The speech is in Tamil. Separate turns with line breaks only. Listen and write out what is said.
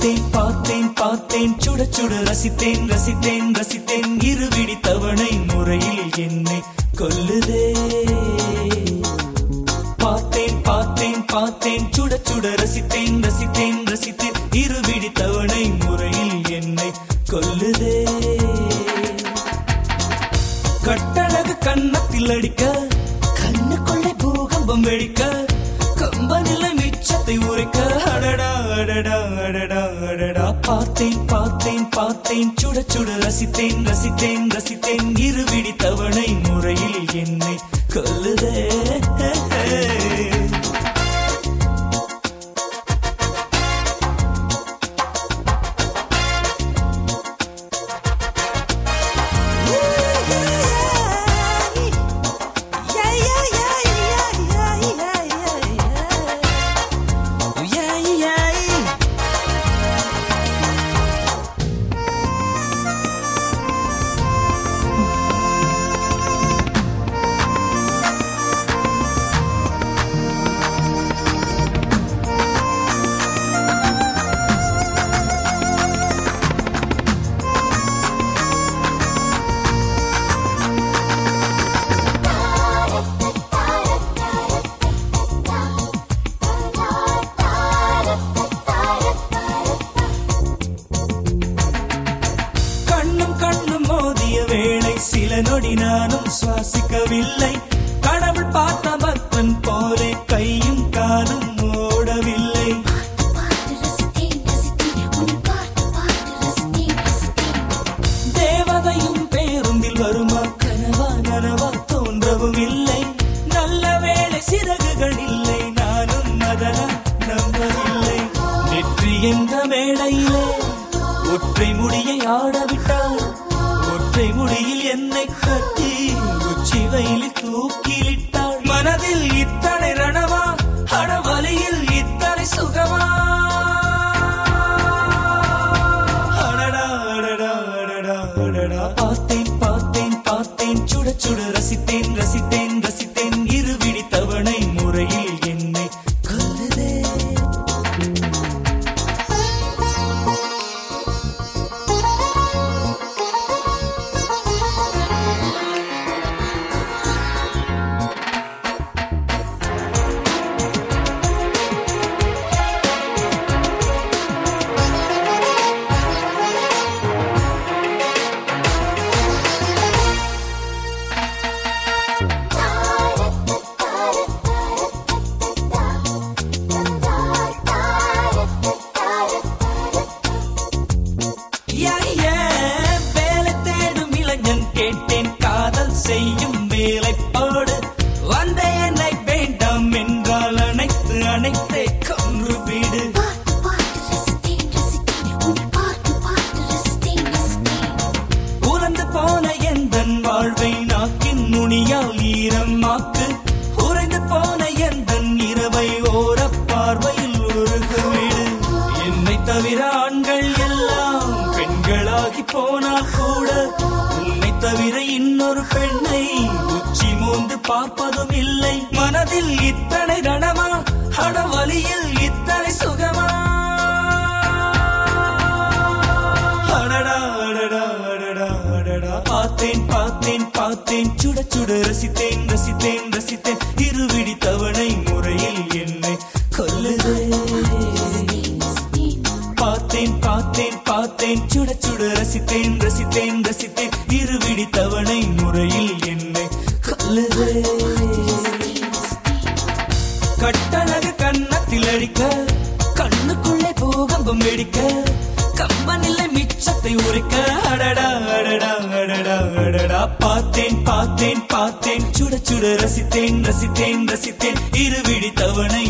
பார்த்தேன் பார்த்தேன் பார்த்தேன் சுட சுட ரசித்தேன் ரசித்தேன் ரசித்தேன் இருவிடி தவணை முறையில் என்னை கொல்லுதே பார்த்தேன் பார்த்தேன் பார்த்தேன் சுட சுட ரசித்தேன் ரசித்தேன் ரசித்தேன் இருவிடி தவணை முறையில் என்னை கொல்லுதே கட்டழகு கன்னத்தில் அடிக்க கண்ணுக்குள்ளே பூகம்பம் வெடிக்க கம்பனில மிச்சத்தை உரைக்க அடடா அடடா அடடா அடடா பார்த்தேன் பார்த்தேன் பார்த்தேன் சுட சுட ரசித்தேன் ரசித்தேன் ரசித்தேன் இருவிடி தவணை முறையில் என்னை கொல்லுதே கண்ணும் கண்ணும் மோதிய வேளை சில நொடி நானும் சுவாசிக்கவில்லை கடவுள் பார்த்த பக்தன் போலே கையும் காலும் ஓடவில்லை தேவதையும் பேருந்தில் வருமா கனவா நனவா தோன்றவும் இல்லை நல்ல வேளை சிறகுகள் இல்லை நானும் அதனா நம்பவில்லை நெற்றி என்ற மேடையிலே ஒற்றை முடியை ஆடவிட்டாள் ஒற்றை முடியில் என்னை கட்டி உச்சி வயலில் தூக்கிலிட்டாள் மனதில் இத்தனை ரணமா அடவலியில் இத்தனை சுகமா அடடா அடடா அடடா அடடா பார்த்தேன் பார்த்தேன் பார்த்தேன் சுட சுட ரசித்தேன் ரசித்தேன் ரசித்தேன் இருவிடி தவணை முறையில் என்னை கொல்லுதே யா, யா, வேலை தேடும் இளைஞன் கேட்டேன் காதல் செய்யும் வேலைப்பாடு வந்த என்னை வேண்டாம் என்றால் அனைத்து அனைத்தை கொன்று வீடு உறந்து போன எந்தன் வாழ்வை நாக்கின் நுனியால் ஈரமாக்கு உறைந்து போன எந்தன் இரவை ஓர பார்வையில் உருக வீடு என்னை தவிர ஆண்கள் எல்லாம் பெண்களாகி போனால் கூட உன்னை தவிர இன்னொரு பெண்ணை உச்சி மோந்து பார்ப்பதும் இல்லை மனதில் இத்தனை ரணமா அடவலியில் இத்தனை சுகமா அடடா அடடா அடடா அடடா பார்த்தேன் பார்த்தேன் பார்த்தேன் சுட சுட ரசித்தேன் ரசித்தேன் ரசித்தேன் இருவிடி தவணை முறையில் என்னை கொல்லுதே பார்த்தேன் பார்த்தேன் பார்த்தேன் சுட சுட ரசித்தேன் ரசித்தேன் ரசித்தேன் இருவிடி தவணை முறையில் என்னை கொல்லுதே கட்டழகு கன்னத்தில் அடிக்க கண்ணுக்குள்ளே பூகம்பம் வெடிக்க கம்பனில்லை மிச்சத்தை உரைக்க அடடா அடடா அடடா அடடா பார்த்தேன் பார்த்தேன் பார்த்தேன் சுட சுட ரசித்தேன் ரசித்தேன் ரசித்தேன் இருவிடி தவணை